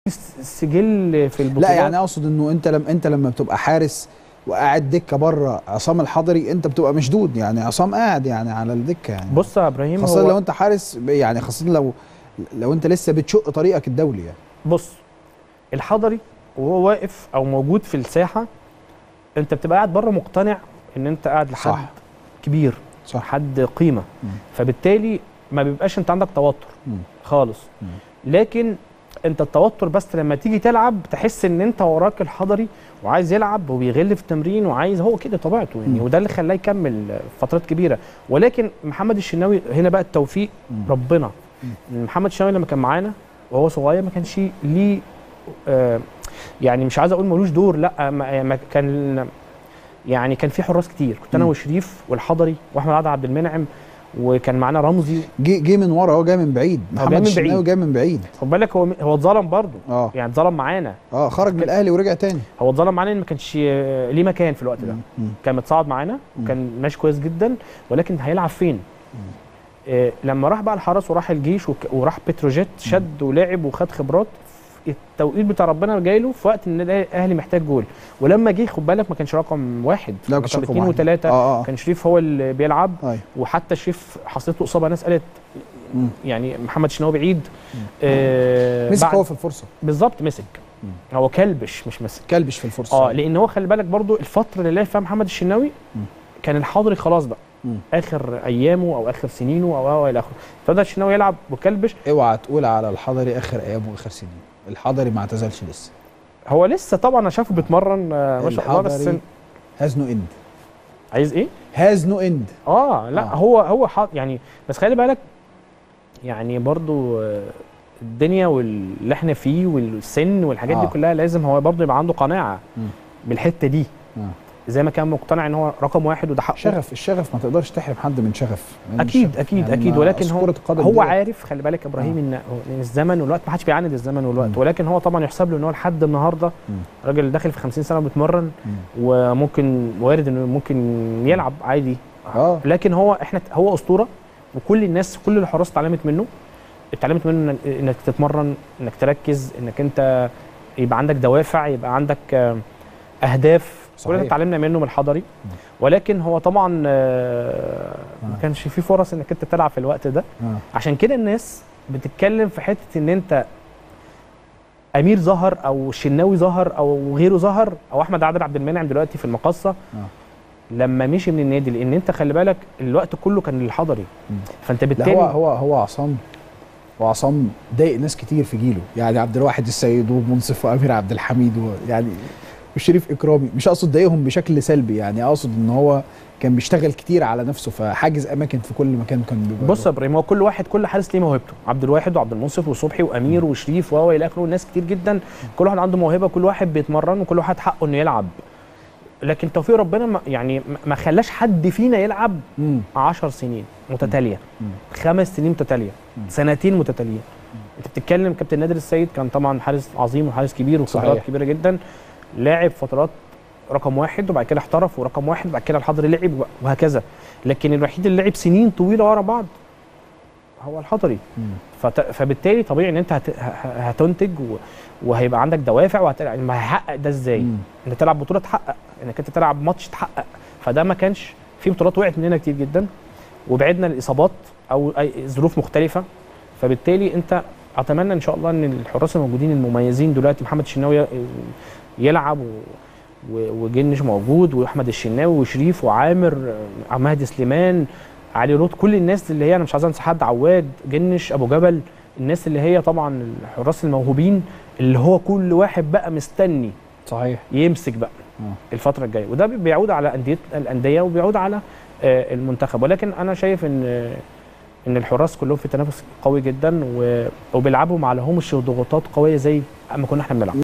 سجل في البطولات لا يعني اقصد انه انت لم انت لما بتبقى حارس وقاعد دكه بره عصام الحضري انت بتبقى مشدود يعني عصام قاعد يعني على الدكه يعني بص يا ابراهيم خاصه هو لو انت حارس يعني خاصه لو لو انت لسه بتشق طريقك الدولي يعني بص الحضري وهو واقف او موجود في الساحه انت بتبقى قاعد بره مقتنع ان انت قاعد لحد صح. كبير صح حد قيمه مم. فبالتالي ما بيبقاش انت عندك توتر مم. خالص مم. لكن انت التوتر بس لما تيجي تلعب تحس ان انت وراك الحضري وعايز يلعب وبيغل في التمرين وعايز هو كده طبيعته يعني مم. وده اللي خلاه يكمل فترات كبيره ولكن محمد الشناوي هنا بقى التوفيق مم. ربنا مم. محمد الشناوي لما كان معانا وهو صغير ما كانش ليه آه يعني مش عايز اقول ملوش دور لا ما ما كان يعني كان في حراس كتير كنت انا مم. وشريف والحضري واحمد عادل عبد المنعم وكان معانا رمزي جه جه من ورا هو جاي من بعيد جاي محمد من الشناوي بعيد. جاي من بعيد خد بالك هو هو اتظلم برضه اه يعني اتظلم معانا اه خرج من الاهلي ورجع تاني هو اتظلم معانا ان ما كانش ليه مكان في الوقت ده مم. كان متصاعد معانا مم. وكان ماشي كويس جدا ولكن هيلعب فين؟ آه لما راح بقى الحرس وراح الجيش وك- وراح بتروجيت شد ولعب وخد خبرات التوقيت بتاع ربنا جاي له في وقت ان الاهلي محتاج جول ولما جه خد بالك ما كانش رقم واحد لا، ما رقم كانش رقم اثنين واحد. وثلاثه اه اه كان شريف هو اللي بيلعب ايوه وحتى شريف حصلت له اصابه ناس قالت مم. يعني محمد شناوي بعيد آه مسك بعد- هو في الفرصه بالظبط مسك مم. هو كلبش مش مسك كلبش في الفرصه اه لان هو خلي بالك برضو الفتره اللي لعب فيها محمد الشناوي مم. كان الحضري خلاص بقى مم. اخر ايامه او اخر سنينه او او الى اخره فبدا الشناوي يلعب وكلبش اوعى تقول على الحضري اخر ايامه واخر سنين الحضري ما اعتزلش لسه هو لسه طبعا انا شايفه بيتمرن آه، ما شاء الله بس الحضري هاز نو اند عايز ايه؟ هاز نو اند اه لا آه. آه. هو هو حاط يعني بس خلي بالك يعني برضو آه، الدنيا واللي احنا فيه والسن والحاجات آه. دي كلها لازم هو برضو يبقى عنده قناعه مم. بالحته دي آه. زي ما كان مقتنع ان هو رقم واحد وده حقه شغف الشغف ما تقدرش تحرم حد من شغف لأن اكيد الشغف اكيد يعني اكيد ما- ولكن أصل هو كرة القدم هو دي- عارف خلي بالك يا ابراهيم ان إن الزمن والوقت ما حدش بيعاند الزمن والوقت ولكن هو طبعا يحسب له ان هو لحد النهارده مم. راجل داخل في 50 سنه بيتمرن مم. وممكن وارد انه ممكن يلعب عادي اه لكن هو احنا هو اسطوره وكل الناس كل الحراس اتعلمت منه اتعلمت منه إنك- انك تتمرن انك تركز انك انت يبقى عندك دوافع يبقى عندك آه، اهداف كل ده صحيح. اتعلمنا منه من الحضري ولكن هو طبعا آه، ما آه. كانش في فرص انك انت تلعب في الوقت ده اه عشان كده الناس بتتكلم في حته ان انت امير ظهر او شناوي ظهر او غيره ظهر او احمد عادل عبد المنعم دلوقتي في المقصه آه. لما مشي من النادي لان انت خلي بالك الوقت كله كان للحضري مم. فانت لا بالتالي هو هو هو عصام هو عصام ضايق ناس كتير في جيله يعني عبد الواحد السيد ومنصف وامير عبد الحميد و- يعني وشريف اكرامي مش اقصد ضايقهم بشكل سلبي يعني اقصد ان هو كان بيشتغل كتير على نفسه فحاجز اماكن في كل مكان كان بيبقى بص يا ابراهيم هو كل واحد كل حارس ليه موهبته عبد الواحد وعبد المنصف وصبحي وامير وشريف و الى اخره ناس كتير جدا كل واحد عنده موهبه كل واحد بيتمرن وكل واحد حقه انه يلعب لكن توفيق ربنا ما يعني ما- ما خلاش حد فينا يلعب مم. 10 سنين متتاليه مم. خمس سنين متتاليه مم. سنتين متتاليه انت بتتكلم كابتن نادر السيد كان طبعا حارس عظيم وحارس كبير وفترات صحيح. كبيره جدا لاعب فترات رقم واحد وبعد كده احترف ورقم واحد وبعد كده الحضري لعب وهكذا لكن الوحيد اللي لعب سنين طويله ورا بعض هو الحضري مم. فت... فبالتالي طبيعي ان انت هت... ه- هتنتج و... وهيبقى عندك دوافع وهت... يعني ما هيحقق ده ازاي؟ مم. انك تلعب بطوله تحقق انك انت تلعب ماتش تحقق فده ما كانش في بطولات وقعت مننا كتير جدا وبعدنا الاصابات او اي ظروف مختلفه فبالتالي انت اتمنى ان شاء الله ان الحراس الموجودين المميزين دلوقتي محمد الشناوي يلعب و... و... وجنش موجود واحمد الشناوي وشريف وعامر آه، مهدي سليمان علي رود كل الناس اللي هي انا مش عايز انسى حد عواد جنش ابو جبل الناس اللي هي طبعا الحراس الموهوبين اللي هو كل واحد بقى مستني صحيح يمسك بقى آه. الفتره الجايه وده بيعود على انديه الانديه وبيعود على آه، المنتخب ولكن انا شايف ان آه، ان الحراس كلهم في تنافس قوي جدا و- وبيلعبوا ما عليهمش ضغوطات قويه زي ما كنا احنا بنلعب